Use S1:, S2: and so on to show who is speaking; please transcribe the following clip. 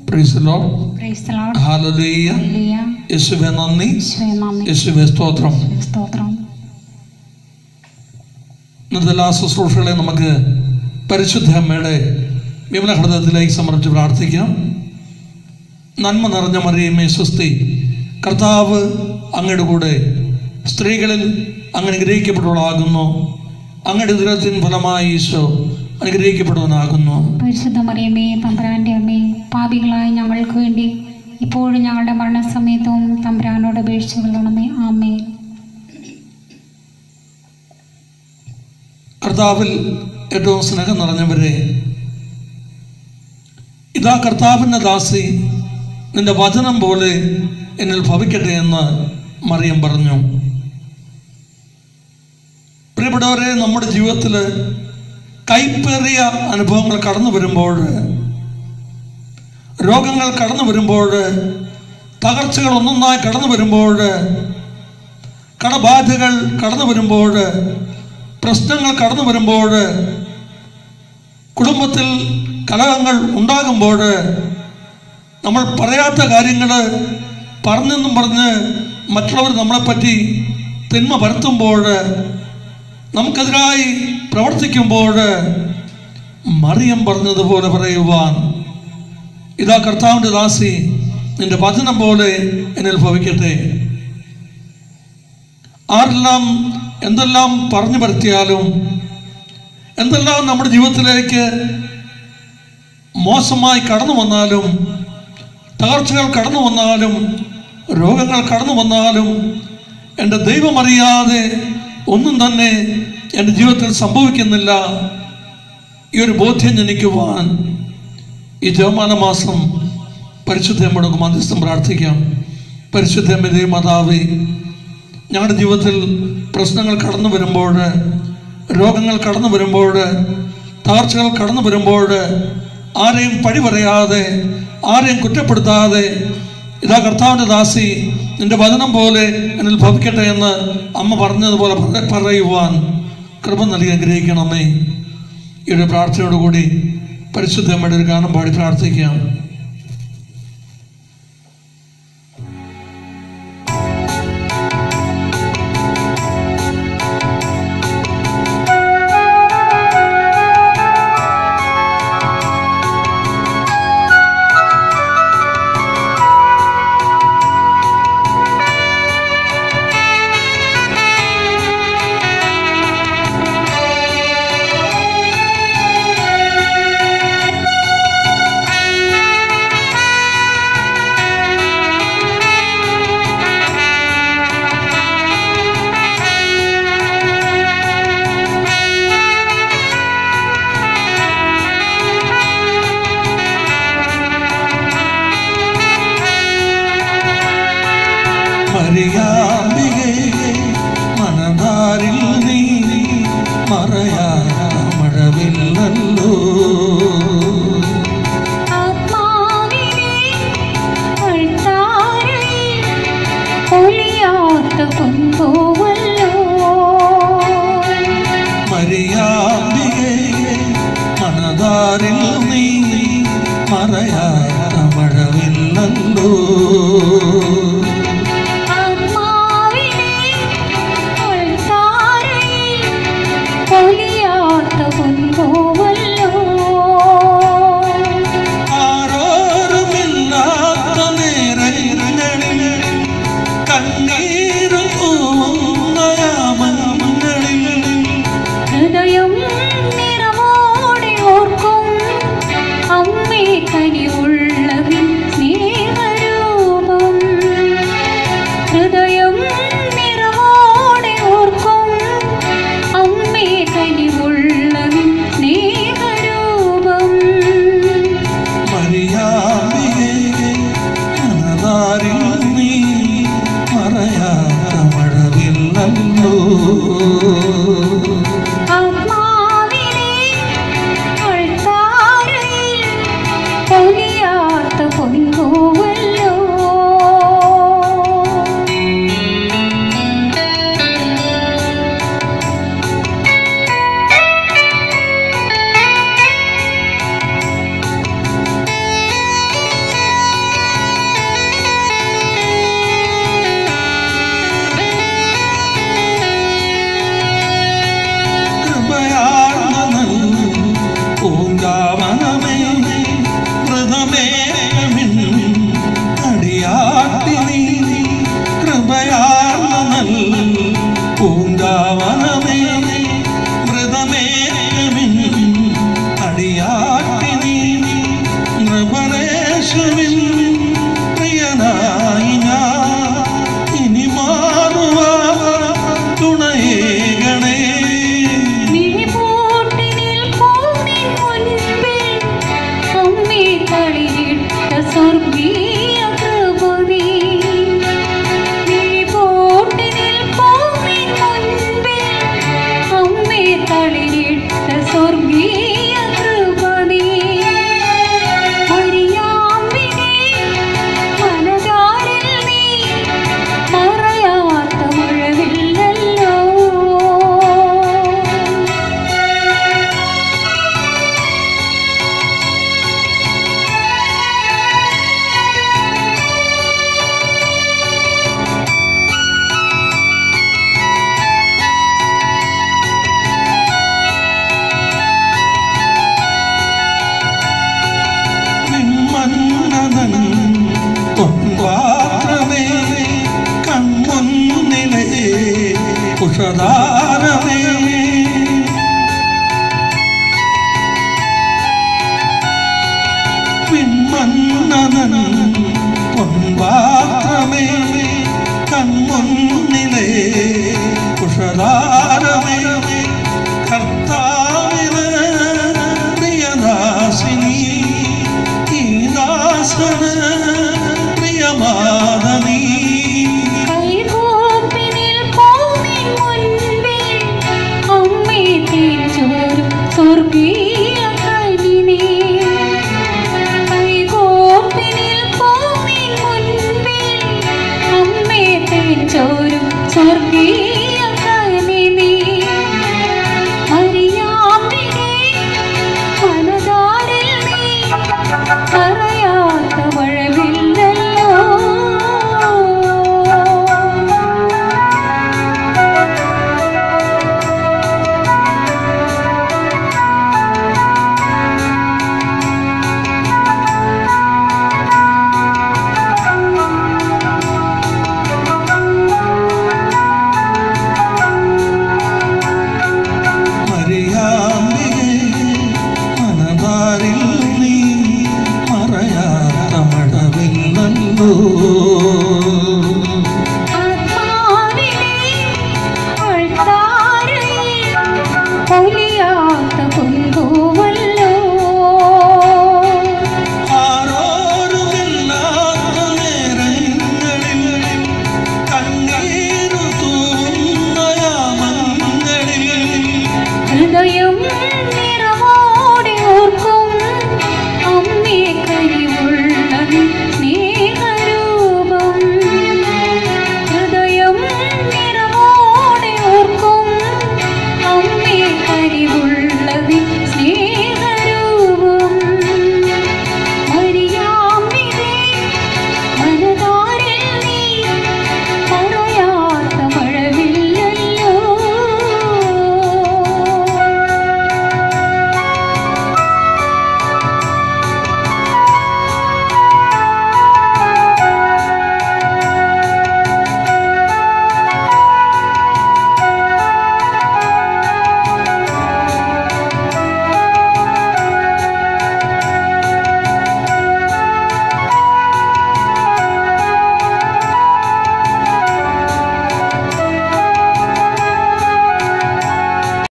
S1: Praise Lord
S2: Praise the Lord.
S1: Hallelujah
S2: Hallelujah.
S1: യേശുവെ നന്ദി
S2: യേശുവേ നന്ദി.
S1: യേശുവെ സ്തോത്രം
S2: യേശുവേ സ്തോത്രം
S1: ഇന്നത്തെ എല്ലാ ശുശ്രൂഷകളെ നമുക്ക് പരിശുദ്ധ അമ്മയുടെ വിമല ഹൃദയത്തിലേക്ക് സമർപ്പിച്ച് പ്രാർത്ഥിക്കാം നന്മ നിറഞ്ഞ മറിയമേ സ്വസ്തി കർത്താവ് അങ്ങയുടെ കൂടെ സ്ത്രീകളിൽ അങ്ങ് അനുഗ്രഹിക്കപ്പെട്ടവളാകുന്നു അങ്ങയുടെ ദുരത്തിൻ ഫലമായി ഈശോ അനുഗ്രഹിക്കപ്പെടുവനാകുന്നു
S2: പരിശുദ്ധ മറിയമേ തമ്പുരാന്റെ അമ്മേ പാപികളായ ഞങ്ങൾക്ക് വേണ്ടി ഇപ്പോഴും ഞങ്ങളുടെ മരണസമയത്തും തമ്പുരാനോട് അപേക്ഷിച്ചു കൊള്ളണമേ ആമേ
S1: കർത്താവിൽ ഏറ്റവും സ്നേഹം നിറഞ്ഞവരെ ഇതാ കർത്താവിൻ്റെ ദാസി നിന്റെ വചനം പോലെ എന്നിൽ ഭവിക്കട്ടെ എന്ന് മറിയം പറഞ്ഞു പ്രിയപ്പെട്ടവരെ നമ്മുടെ ജീവിതത്തിൽ കൈപ്പേറിയ അനുഭവങ്ങൾ കടന്നു വരുമ്പോൾ രോഗങ്ങൾ കടന്നു വരുമ്പോൾ തകർച്ചകൾ ഒന്നൊന്നായി കടന്നു വരുമ്പോൾ കടബാധകൾ കടന്നു വരുമ്പോൾ പ്രശ്നങ്ങൾ കടന്നു വരുമ്പോൾ കുടുംബത്തിൽ കലഹങ്ങൾ ഉണ്ടാകുമ്പോൾ നമ്മൾ പറയാത്ത കാര്യങ്ങൾ പറഞ്ഞെന്നും പറഞ്ഞ് മറ്റുള്ളവർ നമ്മളെപ്പറ്റി തിന്മ പരത്തുമ്പോൾ നമുക്കെതിരായി പ്രവർത്തിക്കുമ്പോൾ മറിയം പറഞ്ഞതുപോലെ പറയുവാൻ ഇതാ കർത്താവിൻ്റെ ദാസി നിന്റെ വചനം പോലെ എന്നിൽ ഭവിക്കട്ടെ ആരെല്ലാം എന്തെല്ലാം പറഞ്ഞു പരത്തിയാലും എന്തെല്ലാം നമ്മുടെ ജീവിതത്തിലേക്ക് മോശമായി കടന്നു വന്നാലും തകർച്ചകൾ കടന്നു വന്നാലും രോഗങ്ങൾ കടന്നു വന്നാലും എൻ്റെ ദൈവം അറിയാതെ ഒന്നും തന്നെ എൻ്റെ ജീവിതത്തിൽ സംഭവിക്കുന്നില്ല ഈ ഒരു ബോധ്യം ജനിക്കുവാൻ ഈ ജവമാന മാസം പരിശുദ്ധമ്മയുടെ മധ്യസ്ഥം പ്രാർത്ഥിക്കാം പരിശുദ്ധമ്മ മാതാവേ ഞങ്ങളുടെ ജീവിതത്തിൽ പ്രശ്നങ്ങൾ കടന്നു വരുമ്പോൾ രോഗങ്ങൾ കടന്നു വരുമ്പോൾ തകർച്ചകൾ കടന്നു വരുമ്പോൾ ആരെയും പഴി പറയാതെ ആരെയും കുറ്റപ്പെടുത്താതെ ഇതാ കർത്താവിൻ്റെ ദാസി നിന്റെ വചനം പോലെ എന്നിൽ ഭവിക്കട്ടെ എന്ന് അമ്മ പറഞ്ഞതുപോലെ പറ- പറയുവാൻ കൃപ നൽകി അനുഗ്രഹിക്കണമേ ഈ ഒരു പ്രാർത്ഥനയോടുകൂടി പരിശുദ്ധമ്മയുടെ ഒരു ഗാനം പാടി പ്രാർത്ഥിക്കാം മറിയാമ്പികേ മനതാരിൽ നീ മറയാമഴവില്ലല്ലോ
S2: ആത്മാവിനെ അൾത്താരയിൽ ഒളിയാത്ത കൊണ്ടുവല്ലോ
S1: മറിയാമ്പികേ മനതാരിൽ നീ മറയാമഴവില്ലല്ലോ
S2: ആത്മാവിനെ അൾത്താരയിൽ ഒളിയാത്ത കൊണ്ടുവല്ലോ
S1: ആരോരുമില്ലാത്ത നേരങ്ങളിൽ കണ്ണീരും തൂവുന്ന യാമങ്ങളിൽ
S2: ഹൃദയം നിറവോടെ ഓർക്കും അമ്മേ കനിവുള്ളവിൻ സ്നേഹരൂപിണി
S1: ഉഷധാരമേ പിൻമന്നനൻ പൊൻപാത്രമേ കൺമുന്നിലെ കുഷധാരമേ കർത്താവിന് പ്രിയദാസിനി ഈ ദാസന് പ്രിയമാതനീ
S2: കൈകൂപ്പി നിൽപ്പോനിൻ മുൻപിൽ അമ്മേ തേച്ചോരും സ്വർഗീയ കനിനേ. കൈകൂപ്പി നിൽപ്പോനിൻ മുൻപിൽ അമ്മേ തേച്ചോരും സ്വർഗീയ കനിനേ. മറിയാമ്പികേ, മനതാരിൽ നീ പറയാത്ത മഴവില്ലല്ലോ
S1: മറിയാമ്പികേ മനതാരിൽ നീ മറയാത്ത മഴവില്ലല്ലോ